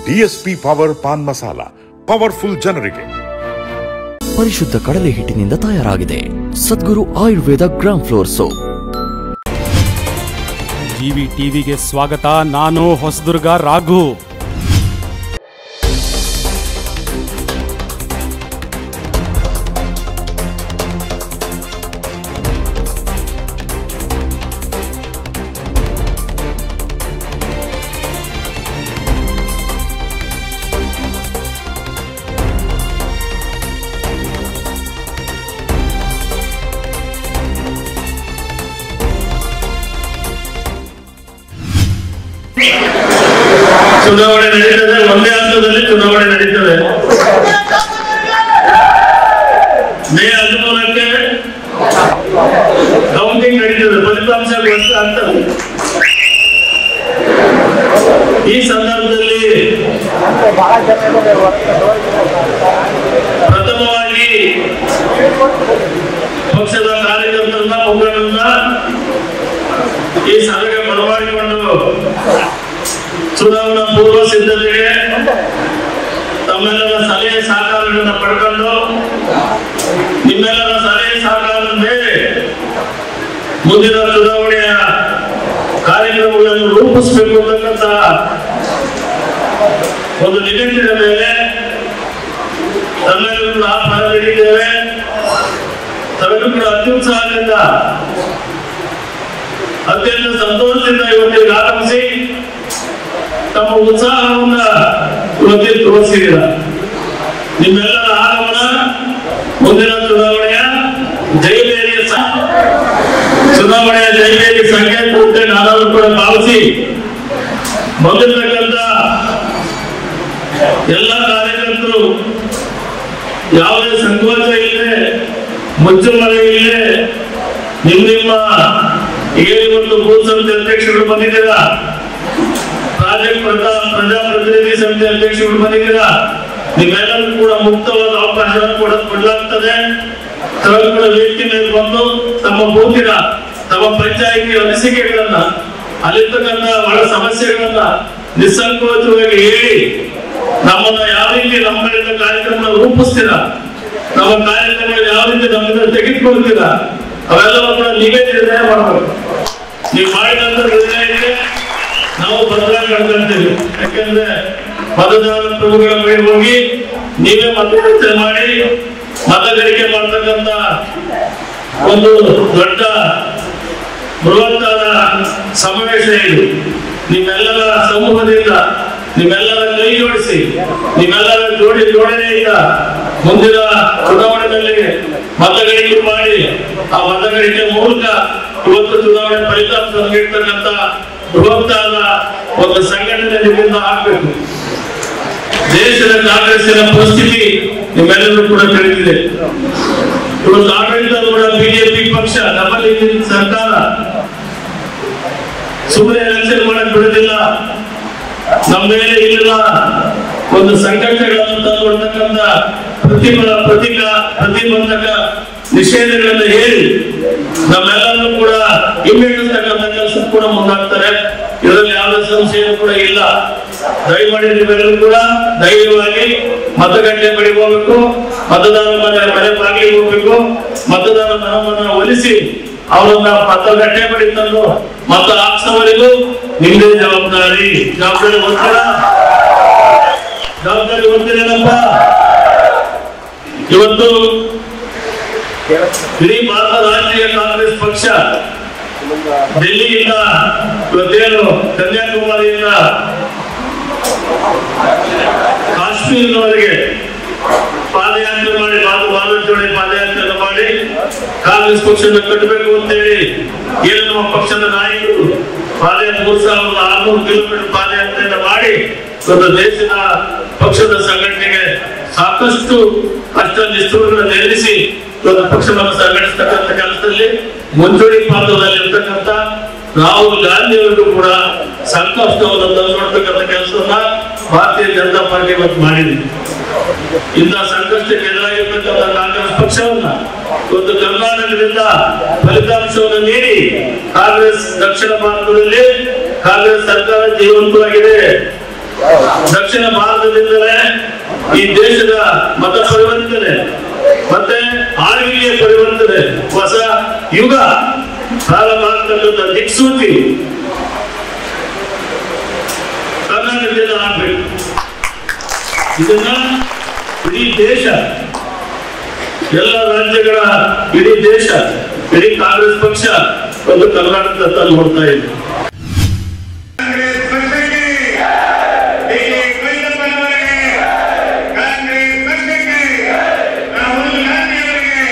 DSP power paan masala powerful ಜನರಿಗೆ ಪರಿಶುದ್ಧ ಕಡಲೆ ಹಿಟ್ಟಿನಿಂದ ತಯಾರಾಗಿದೆ Sadguru Ayurveda gram flour soap GV ಟಿವಿಗೆ ಸ್ವಾಗತ ನಾನು ಹೊಸದುರ್ಗ ರಾಘು ಚುನಾವಣೆ ನಡೀತದೆ ಒಂದೇ ಹಂತದಲ್ಲಿ ಚುನಾವಣೆ ನಡೀತದೆ ಮೇ ಹದಿಮೂರಕ್ಕೆ ಕೌಂಟಿಂಗ್ ನಡೀತದೆ ಫಲಿತಾಂಶ ಗೊತ್ತ ಆಗ್ತದೆ ಈ ಸಂದರ್ಭದಲ್ಲಿ ಪ್ರಥಮವಾಗಿ ಪಕ್ಷದ ಕಾರ್ಯಕರ್ತರನ್ನ ಮುಖಂಡರನ್ನ ಈ ಸಭೆಗೆ ಬರಮಾಡಿಕೊಂಡು ಚುನಾವಣಾ ಪೂರ್ವ ಸಿದ್ಧತೆಗೆ ತಮ್ಮೆಲ್ಲರ ಸಲಹೆ ಸಹಕಾರಗಳನ್ನ ಪಡ್ಕೊಂಡು ನಿಮ್ಮೆಲ್ಲರ ಸಲಹೆ ಸಹಕಾರದ ಮೇಲೆ ಮುಂದಿನ ಚುನಾವಣೆಯ ಕಾರ್ಯಕ್ರಮಗಳನ್ನು ರೂಪಿಸಬೇಕು ಅಂತಕ್ಕಂಥ ಒಂದು ನಿಗದಿನ ಮೇಲೆ ತಮ್ಮೆಲ್ಲರೂ ಕೂಡ ಆಹ್ವಾನ ನೀಡಿದ್ದೇವೆ ತಾವೆಲ್ಲರೂ ಕೂಡ ಅತ್ಯುತ್ಸಾಹದಿಂದ ಅತ್ಯಂತ ಸಂತೋಷದಿಂದ ಇವತ್ತಿಗೆ ಆಗಮಿಸಿ ತಮ್ಮ ಉತ್ಸಾಹವನ್ನ ಇವತ್ತಿಗೆ ತೋರಿಸಿದ್ದೀರ ನಿಮ್ಮೆಲ್ಲರ ಆಗಮನ ಮುಂದಿನ ಚುನಾವಣೆಯ ಜೈಬೇರಿಯ ಸ- ಚುನಾವಣೆಯ ಜೈಬೇರಿ ಸಂಕೇತ ಅಂತ ನಾನಾದ್ರೂ ಕೂಡ ಭಾವಿಸಿ ಬಂದಿರತಕ್ಕಂತ ಎಲ್ಲ ಕಾರ್ಯಕರ್ತರು ಯಾವುದೇ ಸಂಕೋಚ ಇಲ್ಲದೆ ಮುಚ್ಚುಮರೆ ಇಲ್ಲದೆ ನಿಮ್ಮ ನಿಮ್ಮ ಈಗ ಇವತ್ತು ಬೂತ್ ಸಮಿತಿ ಅಧ್ಯಕ್ಷರು ಬಂದಿದ್ದೀರಾ ಪ್ರಾಜೆಕ್ಟ್ ಪ್ರಜಾ ಪ್ರಜಾಪ್ರತಿನಿಧಿ ಸಮಿತಿ ಅಧ್ಯಕ್ಷರು ಬಂದಿದ್ದೀರಾ ನಿಮ್ಮೆಲ್ಲರೂ ಕೂಡ ಮುಕ್ತವಾದ ಅವಕಾಶವನ್ನು ಕೂಡ ಕೊಡಲಾಗ್ತದೆ ತಾವು ಕೂಡ ವೇದಿಕೆ ಮೇಲೆ ಬಂದು ತಮ್ಮ ಬೂತಿನ ತಮ್ಮ ಪಂಚಾಯಿತಿ ಅನಿಸಿಕೆಗಳನ್ನ ಅಲ್ಲಿರ್ತಕ್ಕಂಥ ಒಳ ಸಮಸ್ಯೆಗಳನ್ನ ನಿಸ್ಸಂಕೋಚವಾಗಿ ಹೇಳಿ ನಮ್ಮನ್ನ ಯಾವ ರೀತಿ ನಮ್ಮಗಳಿಂದ ಕಾರ್ಯಕ್ರಮ ರೂಪಿಸ್ತೀರಾ ನಮ್ಮ ಕಾರ್ಯಕ್ರಮ ಯಾವ ರೀತಿ ನಮ್ಮಿಂದ ತೆಗೆದುಕೊಳ್ತೀರಾ ಅವೆಲ್ಲವೂ ಕೂಡ ನೀವೇ ನಿರ್ಣಯ ಮಾಡಬೇಕು ನೀವು ಮಾಡಿದಂತ ನಿರ್ಣಯಕ್ಕೆ ನಾವು ಬದಲಾವಣೆ ಕಳ್ಕೊಂತೀವಿ ಯಾಕಂದ್ರೆ ಮತದಾರ ಪ್ರಭುಗಳ ಬಳಿ ಹೋಗಿ ನೀವೇ ಮತದಾನ ಮಾಡಿ ಮತಗಳಿಕೆ ಮಾಡ್ತಕ್ಕಂತ ಒಂದು ದೊಡ್ಡ ಬೃಹತ್ತಾದ ಸಮಾವೇಶ ಇದು ನಿಮ್ಮೆಲ್ಲರ ಸಮೂಹದಿಂದ ನಿಮ್ಮೆಲ್ಲರ ಕೈ ಜೋಡಿಸಿ ನಿಮ್ಮೆಲ್ಲರ ಜೋಡಿ ಜೋಡಣೆಯಿಂದ ಮುಂದಿನ ಚುನಾವಣೆಯಲ್ಲಿ ಮತಗಳಿಕೆ ಮಾಡಿ ಆ ಮತಗಳಿಕೆ ಮೂಲಕ ಇವತ್ತು ಚುನಾವಣೆ ಫಲಿತಾಂಶ ನೀಡ್ತಕ್ಕಂಥ ಬೃಹತ್ತಾದ ಒಂದು ಸಂಘಟನೆ ನಿಮ್ಮಿಂದ ಆಗ್ಬೇಕು ದೇಶದ ಕಾಂಗ್ರೆಸ್ಸಿನ ಪರಿಸ್ಥಿತಿ ನಿಮ್ಮೆಲ್ಲರೂ ಕೂಡ ತಿಳಿದಿದೆ ಇವತ್ತು ಆಡಳಿತ ಕೂಡ ಬಿಜೆಪಿ ಪಕ್ಷ ಡಬಲ್ ಇಂಜಿನ್ ಸರ್ಕಾರ ಸುಮ್ಮನೆ ಎಲೆಕ್ಷನ್ ಮಾಡಕ್ ಬಿಡುದಿಲ್ಲ ನಮ್ಮ ಮೇಲೆ ಇಲ್ಲಿನ ಒಂದು ಸಂಕಟಗಳನ್ನು ತಂದುಕೊಡ್ತಕ್ಕಂಥ ಪ್ರತಿಫಲ ಪ್ರತಿಕ ಪ್ರತಿಬಂಧಕ ನಿಷೇಧಗಳನ್ನು ಹೇಳಿ ನಮ್ಮೆಲ್ಲರನ್ನು ಕೂಡ ಹಿಮ್ಮೆಟ್ಟತಕ್ಕಂಥ ಕೆಲಸ ಕೂಡ ಮುಂದಾಗ್ತಾರೆ ಇದರಲ್ಲಿ ಯಾವುದೇ ಸಂಶಯ ಕೂಡ ಇಲ್ಲ ದಯಮಾಡಿ ನೀವೆಲ್ಲರೂ ಕೂಡ ಧೈರ್ಯವಾಗಿ ಮತಗಟ್ಟೆ ಬಳಿ ಹೋಗ್ಬೇಕು ಮತದಾರ ಮನೆ ಮನೆ ಬಾಗಿಲಿಗೆ ಹೋಗ್ಬೇಕು ಮತದಾರ ಮನವನ್ನ ಒಲಿಸಿ ಅವರನ್ನ ಮತಗಟ್ಟೆ ಬಳಿ ತಂದು ಮತ ಹಾಕ್ಸೋವರೆಗೂ ನಿಮ್ಮದೇ ಜವಾಬ್ದಾರಿ ಜವಾಬ್ದಾರಿ ಗೊತ್ತಿಲ್ಲ ಜವಾಬ್ದಾರಿ ಗೊತ್ತಿರೇನಪ್ಪ ಇವತ್ತು ಇಡೀ ಭಾರತ ರಾಷ್ಟ್ರೀಯ ಕಾಂಗ್ರೆಸ್ ಪಕ್ಷ ಡೆಲ್ಲಿಯಿಂದ ಇವತ್ತೇನು ಕನ್ಯಾಕುಮಾರಿಯಿಂದ ಕಾಶ್ಮೀರದವರೆಗೆ ಪಾದಯಾತ್ರೆ ಮಾಡಿ ಮಾತು ಮಾದಚೋಡಿ ಪಾದಯಾತ್ರೆ ಮಾಡಿ ಕಾಂಗ್ರೆಸ್ ಪಕ್ಷನ ಕಟ್ಟಬೇಕು ಅಂತೇಳಿ ಏನು ನಮ್ಮ ಪಕ್ಷದ ನಾಯಕರು ಪಾದಯಾತ್ರೆ ಮೂರು ಸಾವಿರದ ಆರ್ನೂರು ಕಿಲೋಮೀಟರ್ ಪಾದಯಾತ್ರೆಯನ್ನು ಮಾಡಿ ಇವತ್ತು ದೇಶದ ಪಕ್ಷದ ಸಂಘಟನೆಗೆ ಸಾಕಷ್ಟು ಕಷ್ಟ ನಿಷ್ಠುರಗಳನ್ನು ಎದುರಿಸಿ ಇವತ್ತು ಪಕ್ಷವನ್ನು ಸಂಘಟಿಸ್ತಕ್ಕಂಥ ಕೆಲಸದಲ್ಲಿ ಮುಂಚೂಣಿ ಪಾತ್ರದಲ್ಲಿ ಇರ್ತಕ್ಕಂಥ ರಾಹುಲ್ ಗಾಂಧಿ ಅವರಿಗೂ ಕೂಡ ಸಂಕಷ್ಟವನ್ನು ತಂದುಕೊಡ್ತಕ್ಕಂಥ ಕೆಲಸವನ್ನ ಭಾರತೀಯ ಜನತಾ ಪಾರ್ಟಿ ಇವತ್ತು ಮಾಡಿದೆ ಇಂಥ ಸಂಕಷ್ಟಕ್ಕೆ ಎದುರಾಗಿರ್ತಕ್ಕಂಥ ಕಾಂಗ್ರೆಸ್ ಪಕ್ಷವನ್ನ ಇವತ್ತು ಕರ್ನಾಟಕದಿಂದ ಫಲಿತಾಂಶವನ್ನು ನೀಡಿ ಕಾಂಗ್ರೆಸ್ ದಕ್ಷಿಣ ಭಾರತದಲ್ಲಿ ಕಾಂಗ್ರೆಸ್ ಸರ್ಕಾರ ಜೀವಂತವಾಗಿದೆ ದಕ್ಷಿಣ ಭಾರತದಿಂದಲೇ ಈ ದೇಶದ ಮತ ಪರಿವರ್ತನೆ ಮತ್ತೆ ಆಳ್ವಿಕೆಯ ಪರಿವರ್ತನೆ ಹೊಸ ಯುಗ ಪ್ರಾರಂಭ ಆಗ್ತಕ್ಕಂಥ ದಿಕ್ಸೂಚಿ ಕರ್ನಾಟಕದಿಂದ ಆಗ್ಬೇಕು ಇದನ್ನ ಇಡೀ ದೇಶ ಎಲ್ಲ ರಾಜ್ಯಗಳ ಇಡೀ ದೇಶ ಇಡೀ ಕಾಂಗ್ರೆಸ್ ಪಕ್ಷ ಒಂದು ಕರ್ನಾಟಕದತ್ತ ನೋಡ್ತಾ ಇದೆ ಕಾಂಗ್ರೆಸ್ ಪಕ್ಷಕ್ಕೆ ಡಿ ಕೆ ವೈದ್ಯಪ್ಪನವರಿಗೆ ಕಾಂಗ್ರೆಸ್ ಪಕ್ಷಕ್ಕೆ ರಾಹುಲ್ ಗಾಂಧಿ ಅವರಿಗೆ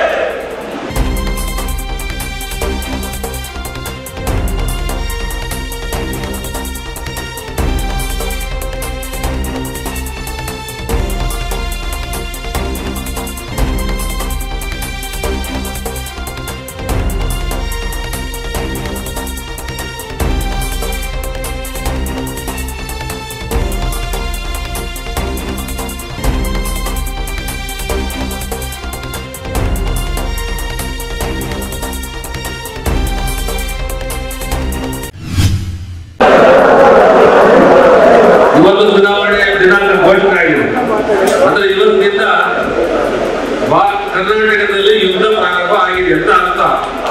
ಇವತ್ತು ಚುನಾವಣೆ ದಿನಾಂಕ ಘೋಷಣೆ ಆಗಿದೆ ಅಂದ್ರೆ ಇವತ್ತಿನಿಂದ ಭಾ- ಕರ್ನಾಟಕದಲ್ಲಿ ಯುದ್ಧ ಪ್ರಾರಂಭ ಆಗಿದೆ ಅಂತ ಅರ್ಥ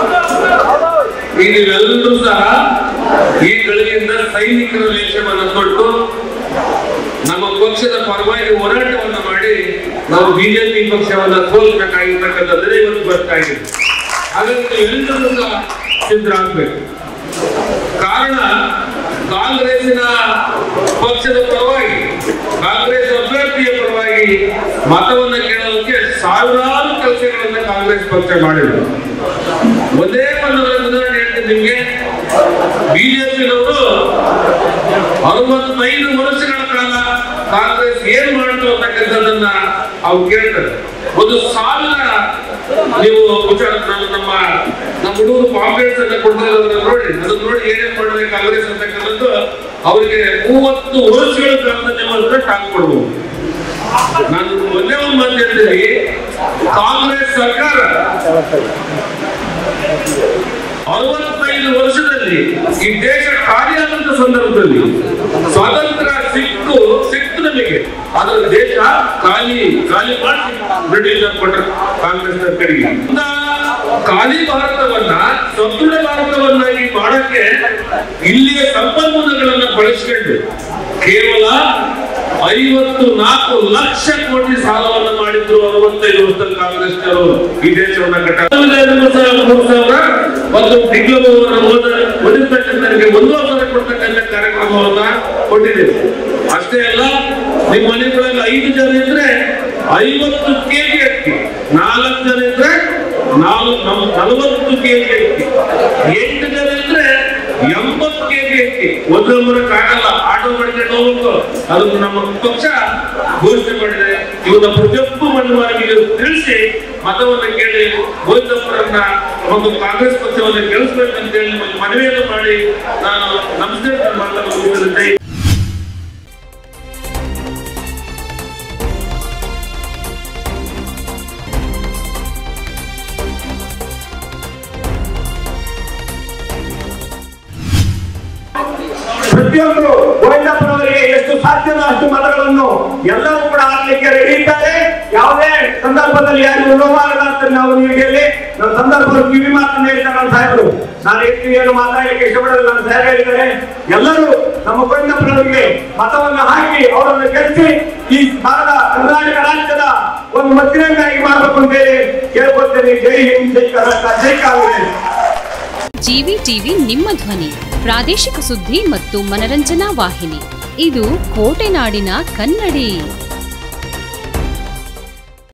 ಈಗ ನೀವೆಲ್ಲರೂ ಸಹ ಈ ಗಳಿಗೆಯಿಂದ ಸೈನಿಕರ ವೇಷವನ್ನು ತೊಟ್ಟು ನಮ್ಮ ಪಕ್ಷದ ಪರವಾಗಿ ಹೋರಾಟವನ್ನ ಮಾಡಿ ನಾವು ಬಿಜೆಪಿ ಪಕ್ಷವನ್ನ ಸೋಲ್ಬೇಕಾಗಿರ್ತಕ್ಕಂಥದ್ದೇ ಇವತ್ತು ಗೊತ್ತಾಗಿದೆ ಹಾಗಾಗಿ ನೀವೆಲ್ಲರೂ ಸಹ ಸಿದ್ಧರಾಗಬೇಕು ಕಾರಣ ಕಾಂಗ್ರೆಸ್ಸಿನ ಪಕ್ಷದ ಪರವಾಗಿ ಕಾಂಗ್ರೆಸ್ ಅಭ್ಯರ್ಥಿಯ ಪರವಾಗಿ ಮತವನ್ನ ಕೇಳೋದಕ್ಕೆ ಸಾವಿರಾರು ಕೆಲಸಗಳನ್ನ ಕಾಂಗ್ರೆಸ್ ಪಕ್ಷ ಮಾಡಿದ್ರು ಒಂದೇ ಒಂದು ಉದಾಹರಣೆ ಹೇಳ್ತೀನಿ ನಿಮ್ಗೆ ಬಿಜೆಪಿನವರು ಅರವತ್ತೈದು ವರ್ಷಗಳ ಕಾಲ ಕಾಂಗ್ರೆಸ್ ಏನ್ ಮಾಡ್ತು ಅಂತಕ್ಕಂಥದ್ದನ್ನ ಅವ್ರು ಕೇಳ್ತಾರೆ ಒಂದು ಸಾವಿರ ನೀವು ವಿಚಾರ ನಮ್ಮ ನಮ್ಮ ನಮ್ಮ ಹುಡುಗರು ಕಾಂಗ್ರೆಸ್ ಅನ್ನ ಕೊಡ್ತಿರೋದನ್ನ ನೋಡಿ ಅದನ್ನ ನೋಡಿ ಏನೇನ್ ಮಾಡಿದ್ರೆ ಕಾಂಗ್ರೆಸ್ ಅಂತಕ್ಕಂಥದ್ದು ಅವರಿಗೆ ಮೂವತ್ತು ವರ್ಷಗಳ ಕಾಲದಲ್ಲಿ ಮಾತ್ರ ಟಾಂಗ್ ಕೊಡ್ಬೋದು ನಾನು ಒಂದೇ ಒಂದು ಮಾತು ಹೇಳ್ತೀನಿ ಕಾಂಗ್ರೆಸ್ ಸರ್ಕಾರ ಅರವತ್ತೈದು ವರ್ಷದಲ್ಲಿ ಈ ದೇಶ ಕಾರ್ಯಾದಂತ ಸಂದರ್ಭದಲ್ಲಿ ಸ್ವಾತಂತ್ರ್ಯ ಸಿಕ್ಕು ಸಿಕ್ತು ನಮಗೆ ಆದ್ರೆ ದೇಶ ಖಾಲಿ ಖಾಲಿ ಮಾಡಿ ಬ್ರಿಟಿಷ್ ಕೊಟ್ಟರು ಕಾಂಗ್ರೆಸ್ ಕಡೆಗೆ ಇಂಥ ಖಾಲಿ ಭಾರತವನ್ನ ಸದೃಢ ಭಾರತವನ್ನಾಗಿ ಮಾಡಕ್ಕೆ ಇಲ್ಲಿಯ ಸಂಪನ್ಮೂಲಗಳನ್ನ ಬಳಸಿಕೊಂಡು ಕೇವಲ ಐವತ್ತು ನಾಲ್ಕು ಲಕ್ಷ ಕೋಟಿ ಸಾಲವನ್ನು ಮಾಡಿದ್ರು ಅರವತ್ತೈದು ವರ್ಷದಲ್ಲಿ ಕಾಂಗ್ರೆಸ್ನವರು ಈ ದೇಶವನ್ನ ಕಟ್ಟ ಮೂರು ಸಾವಿರ ಮೂರು ಸಾವಿರ ಒಂದು ಡಿಪ್ಲೊಮಾವನ್ನು ಓದ ಓದಿರ್ತಕ್ಕಂಥವರಿಗೆ ಒಂದೂವರೆ ಸಾವಿರ ಕೊಡ್ತಕ್ಕಂಥ ಕಾರ್ಯಕ್ರಮವನ್ನ ಕೊಟ್ಟಿದ್ದೇವೆ ಅಷ್ಟೇ ಅಲ್ಲ ನಿಮ್ಮ ಮನೆಗಳಲ್ಲಿ ಐದು ಜನ ಇದ್ರೆ ಐವತ್ತು ಕೆಜಿ ಅಕ್ಕಿ ನಾಲ್ಕು ಜನ ಇದ್ರೆ ನಾಲ್ಕು ನಲವತ್ತು ಕೆಜಿ ಅಕ್ಕಿ ಎಂಟು ಜನ ಇದ್ರೆ ಎಂಬತ್ತು ಕೆಜಿ ಅಕ್ಕಿ ಒಂದೊಬ್ಬರಕ್ಕೆ ಆಗಲ್ಲ ಆಟೋ ಮಾಡ್ಕೊಂಡು ಹೋಗ್ಬೇಕು ಅದು ನಮ್ಮ ಪಕ್ಷ ಘೋಷಣೆ ಮಾಡಿದೆ ಇವನ್ನ ಪ್ರತಿಯೊಬ್ಬ ಮನವರಿಗೆ ತಿಳಿಸಿ ಮತವನ್ನ ಕೇಳಿ ಗೋವಿಂದಪ್ಪರನ್ನ ಒಂದು ಕಾಂಗ್ರೆಸ್ ಪಕ್ಷವನ್ನು ಗೆಲ್ಲಿಸ್ಬೇಕಂತ ಹೇಳಿ ನಿಮ್ಮಲ್ಲಿ ಮನವಿಯನ್ನು ಮಾಡಿ ನಾನು ನಮಸ್ತೆ ಮಾತನ್ನು ಮುಗಿಸುತ್ತೇನೆ ಪ್ರತಿಯೊಂದು ಗೋವಿಂದಪ್ಪನವರಿಗೆ ಎಷ್ಟು ಸಾಧ್ಯನೋ ಅಷ್ಟು ಮತಗಳನ್ನು ಎಲ್ಲರೂ ಕೂಡ ಹಾಕ್ಲಿಕ್ಕೆ ರೆಡಿ ಇದ್ದಾರೆ ಯಾವುದೇ ಸಂದರ್ಭದಲ್ಲಿ ಯಾರಿಗೂ ನೋವಾಗಲ್ಲ ಅಂತ ನಾವು ನೀವು ಹೇಳಿ ನಮ್ಮ ಸಂದರ್ಭದಲ್ಲಿ ಕಿವಿ ಮಾತನ್ನು ಹೇಳ್ತಾರೆ ನನ್ನ ಸಾಹೇಬರು ನಾನು ಹೆಚ್ಚು ಏನು ಮಾತಾಡಲಿಕ್ಕೆ ಇಷ್ಟಪಡೋದಿಲ್ಲ ನನ್ನ ಸಾಹೇಬ್ ಹೇಳಿದ್ದಾರೆ ಎಲ್ಲರೂ ನಮ್ಮ ಗೋವಿಂದಪ್ಪನವರಿಗೆ ಮತವನ್ನು ಹಾಕಿ ಅವರನ್ನು ಗೆಲ್ಲಿಸಿ ಈ ಭಾರತ ಕರ್ನಾಟಕ ರಾಜ್ಯದ ಒಂದು ಮಧ್ಯಂಗಾಗಿ ಮಾಡಬೇಕು ಅಂತ ಹೇಳಿ ಕೇಳ್ಕೊಳ್ತೇನೆ ಜೈ ಹಿಂದ್ ಜೈ ಕರ್ನಾಟಕ ಜೈ ಕಾಂಗ್ರೆಸ್ ಜಿವಿ ಟಿವಿ ನಿಮ್ಮ ಧ್ವನಿ ಪ್ರಾದೇಶಿಕ ಸುದ್ದಿ ಮತ್ತು ಮನರಂಜನಾ ವಾಹಿನಿ ಇದು ಕೋಟೆನಾಡಿನ ಕನ್ನಡಿ